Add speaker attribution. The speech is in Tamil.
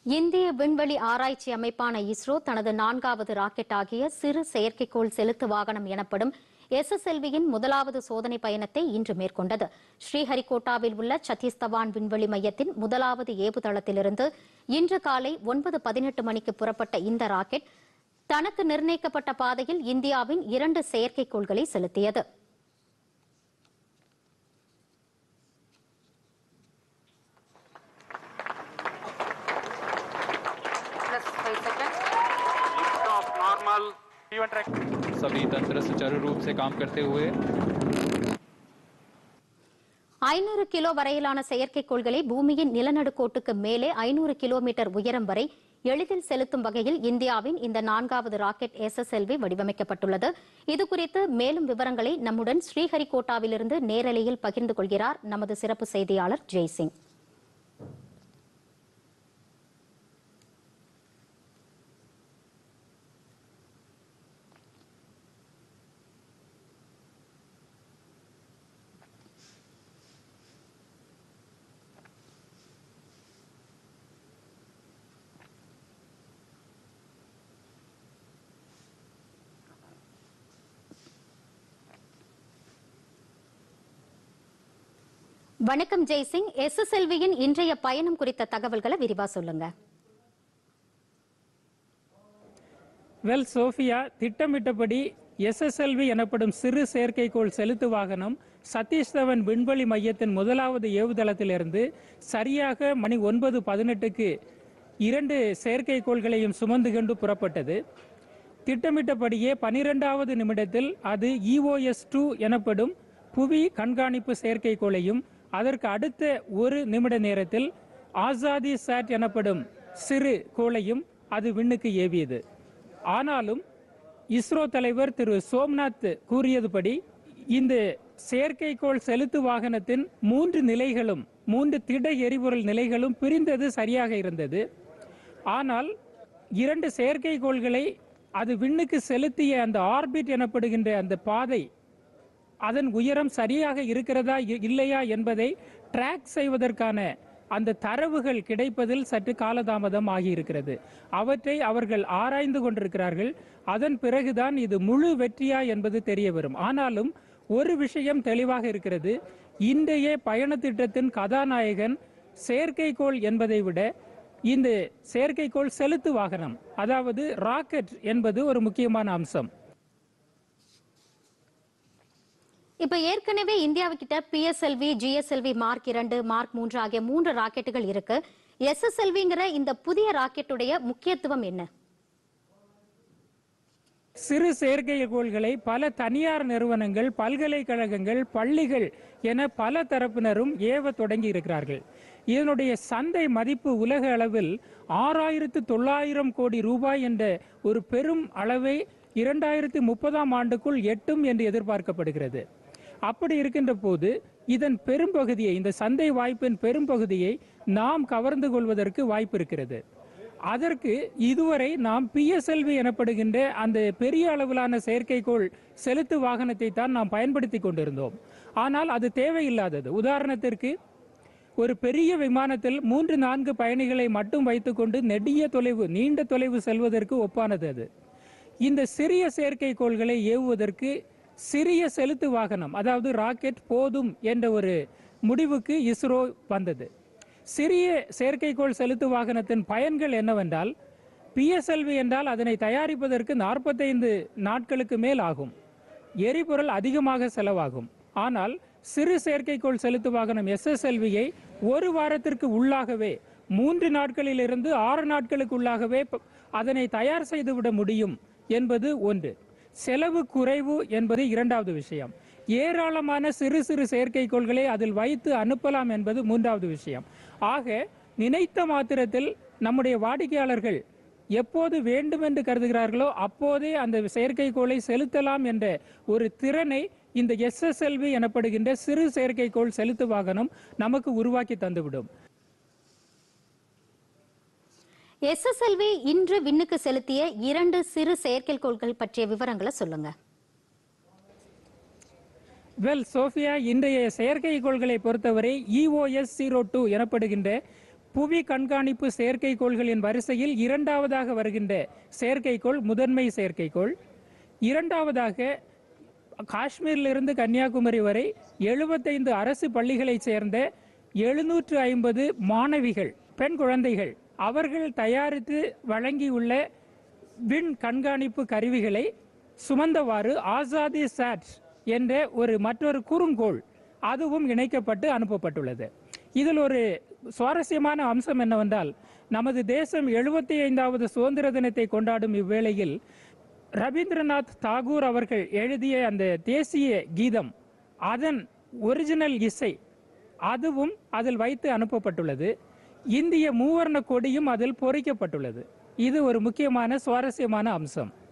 Speaker 1: இந்திய விண்வெளி ஆராய்ச்சி அமைப்பான இஸ்ரோ தனது நான்காவது ராக்கெட் ஆகிய சிறு செயற்கைக்கோள் செலுத்து வாகனம் எனப்படும் எஸ்எஸ்எல்வியின் முதலாவது சோதனை பயணத்தை இன்று மேற்கொண்டது ஸ்ரீஹரிகோட்டாவில் உள்ள சத்தீஸ் தவான் விண்வெளி மையத்தின் முதலாவது ஏவுதளத்திலிருந்து இன்று காலை ஒன்பது பதினெட்டு மணிக்கு புறப்பட்ட இந்த ராக்கெட் தனக்கு நிர்ணயிக்கப்பட்ட பாதையில் இந்தியாவின் இரண்டு செயற்கைக்கோள்களை செலுத்தியது
Speaker 2: plus 5 seconds.
Speaker 3: Lift off normal.
Speaker 4: सभी तंत्र सुचारू रूप से काम करते हुए
Speaker 1: ஐநூறு கிலோ வரையிலான செயற்கைக்கோள்களை பூமியின் நிலநடுக்கோட்டுக்கு மேலே ஐநூறு கிலோமீட்டர் உயரம் வரை எளிதில் செலுத்தும் வகையில் இந்தியாவின் இந்த நான்காவது ராக்கெட் எஸ்எஸ்எல்வி வடிவமைக்கப்பட்டுள்ளது இதுகுறித்து மேலும் விவரங்களை நம்முடன் ஸ்ரீஹரிகோட்டாவிலிருந்து நேரலையில் பகிர்ந்து கொள்கிறார் நமது சிறப்பு செய்தியாளர் ஜெய்சிங் வணக்கம் ஜெய்சிங் எஸ்எஸ்எல்வியின் இன்றைய பயணம் குறித்த தகவல்களை விரிவா சொல்லுங்க
Speaker 5: வெல் சோஃபியா திட்டமிட்டபடி எஸ்எஸ்எல்வி எனப்படும் சிறு செயற்கைக்கோள் செலுத்து வாகனம் சதீஷ் தவன் விண்வெளி மையத்தின் முதலாவது ஏவுதளத்திலிருந்து சரியாக மணி ஒன்பது பதினெட்டுக்கு இரண்டு செயற்கைக்கோள்களையும் சுமந்து கொண்டு புறப்பட்டது திட்டமிட்டபடியே பனிரெண்டாவது நிமிடத்தில் அது இஓஎஸ் டூ எனப்படும் புவி கண்காணிப்பு செயற்கைக்கோளையும் அதற்கு அடுத்த ஒரு நிமிட நேரத்தில் ஆசாதி சாட் எனப்படும் சிறு கோளையும் அது விண்ணுக்கு ஏவியது ஆனாலும் இஸ்ரோ தலைவர் திரு சோம்நாத் கூறியதுபடி இந்த செயற்கைக்கோள் செலுத்து வாகனத்தின் மூன்று நிலைகளும் மூன்று திட எரிபொருள் நிலைகளும் பிரிந்தது சரியாக இருந்தது ஆனால் இரண்டு செயற்கைக்கோள்களை அது விண்ணுக்கு செலுத்திய அந்த ஆர்பிட் எனப்படுகின்ற அந்த பாதை அதன் உயரம் சரியாக இருக்கிறதா இ- இல்லையா என்பதை ட்ராக் செய்வதற்கான அந்த தரவுகள் கிடைப்பதில் சற்று காலதாமதம் ஆகியிருக்கிறது அவற்றை அவர்கள் ஆராய்ந்து கொண்டிருக்கிறார்கள் அதன் பிறகுதான் இது முழு வெற்றியா என்பது தெரிய வரும் ஆனாலும் ஒரு விஷயம் தெளிவாக இருக்கிறது இன்றைய பயண திட்டத்தின் கதாநாயகன் செயற்கைக்கோள் என்பதை விட இந்த செயற்கைக்கோள் செலுத்து வாகனம் அதாவது ராக்கெட் என்பது ஒரு முக்கியமான அம்சம்
Speaker 1: இப்ப ஏற்கனவே இந்தியாவுக்கிட்ட பிஎஸ்எல்வி ஜிஎஸ்எல்வி மார்க் இரண்டு மார்க் மூன்று ஆகிய மூன்று ராக்கெட்டுகள் இருக்கு எஸ்எஸ்எல்விங்கிற இந்த புதிய ராக்கெட்டுடைய முக்கியத்துவம் என்ன
Speaker 5: சிறு செயற்கைக்கோள்களை பல தனியார் நிறுவனங்கள் பல்கலைக்கழகங்கள் பள்ளிகள் என பல தரப்பினரும் ஏவ தொடங்கி இருக்கிறார்கள் இதனுடைய சந்தை மதிப்பு உலக அளவில் ஆறாயிரத்து தொள்ளாயிரம் கோடி ரூபாய் என்ற ஒரு பெரும் அளவை இரண்டாயிரத்தி முப்பதாம் ஆண்டுக்குள் எட்டும் என்று எதிர்பார்க்கப்படுகிறது அப்படி இருக்கின்ற போது இதன் பெரும்பகுதியை இந்த சந்தை வாய்ப்பின் பெரும்பகுதியை நாம் கவர்ந்து கொள்வதற்கு வாய்ப்பு இருக்கிறது அதற்கு இதுவரை நாம் பிஎஸ்எல்வி எனப்படுகின்ற அந்த பெரிய அளவிலான செயற்கைக்கோள் செலுத்து வாகனத்தை தான் நாம் பயன்படுத்தி கொண்டிருந்தோம் ஆனால் அது தேவையில்லாதது உதாரணத்திற்கு ஒரு பெரிய விமானத்தில் மூன்று நான்கு பயணிகளை மட்டும் வைத்துக்கொண்டு நெடிய தொலைவு நீண்ட தொலைவு செல்வதற்கு ஒப்பானது அது இந்த சிறிய செயற்கைக்கோள்களை ஏவுவதற்கு சிறிய செலுத்து வாகனம் அதாவது ராக்கெட் போதும் என்ற ஒரு முடிவுக்கு இஸ்ரோ வந்தது சிறிய செயற்கைக்கோள் செலுத்து வாகனத்தின் பயன்கள் என்னவென்றால் பிஎஸ்எல்வி என்றால் அதனை தயாரிப்பதற்கு நாற்பத்தைந்து நாட்களுக்கு மேல் ஆகும் எரிபொருள் அதிகமாக செலவாகும் ஆனால் சிறு செயற்கைக்கோள் செலுத்து வாகனம் எஸ்எஸ்எல்வியை ஒரு வாரத்திற்கு உள்ளாகவே மூன்று நாட்களிலிருந்து ஆறு நாட்களுக்குள்ளாகவே ப- அதனை தயார் செய்துவிட முடியும் என்பது ஒன்று செலவு குறைவு என்பது இரண்டாவது விஷயம் ஏராளமான சிறு சிறு செயற்கைக்கோள்களை அதில் வைத்து அனுப்பலாம் என்பது மூன்றாவது விஷயம் ஆக நினைத்த மாத்திரத்தில் நம்முடைய வாடிக்கையாளர்கள் எப்போது வேண்டும் என்று கருதுகிறார்களோ அப்போதே அந்த செயற்கைக்கோளை செலுத்தலாம் என்ற ஒரு திறனை இந்த எஸ்எஸ்எல்வி எனப்படுகின்ற சிறு செயற்கைக்கோள் செலுத்து வாகனம் நமக்கு உருவாக்கி தந்துவிடும்
Speaker 1: எஸ்எஸ்எல்வி இன்று விண்ணுக்கு செலுத்திய இரண்டு சிறு செயற்கைக்கோள்கள் பற்றிய விவரங்களை சொல்லுங்க
Speaker 5: வெல் சோஃபியா இன்றைய செயற்கைக்கோள்களை பொறுத்தவரை இஓஎஸ் ஜீரோ டூ எனப்படுகின்ற புவி கண்காணிப்பு செயற்கைக்கோள்களின் வரிசையில் இரண்டாவதாக வருகின்ற செயற்கைக்கோள் முதன்மை செயற்கைக்கோள் இரண்டாவதாக காஷ்மீரிலிருந்து கன்னியாகுமரி வரை எழுபத்தைந்து அரசு பள்ளிகளைச் சேர்ந்த எழுநூற்று ஐம்பது மாணவிகள் பெண் குழந்தைகள் அவர்கள் தயாரித்து வழங்கியுள்ள விண் கண்காணிப்பு கருவிகளை சுமந்தவாறு ஆசாதி சாட் என்ற ஒரு மற்றொரு குறுங்கோள் அதுவும் இணைக்கப்பட்டு அனுப்பப்பட்டுள்ளது இதில் ஒரு சுவாரஸ்யமான அம்சம் என்னவென்றால் நமது தேசம் எழுபத்தி ஐந்தாவது சுதந்திர தினத்தை கொண்டாடும் இவ்வேளையில் ரவீந்திரநாத் தாகூர் அவர்கள் எழுதிய அந்த தேசிய கீதம் அதன் ஒரிஜினல் இசை அதுவும் அதில் வைத்து அனுப்பப்பட்டுள்ளது இந்திய மூவர்ண கொடியும் அதில் பொறிக்கப்பட்டுள்ளது இது ஒரு முக்கியமான சுவாரஸ்யமான அம்சம்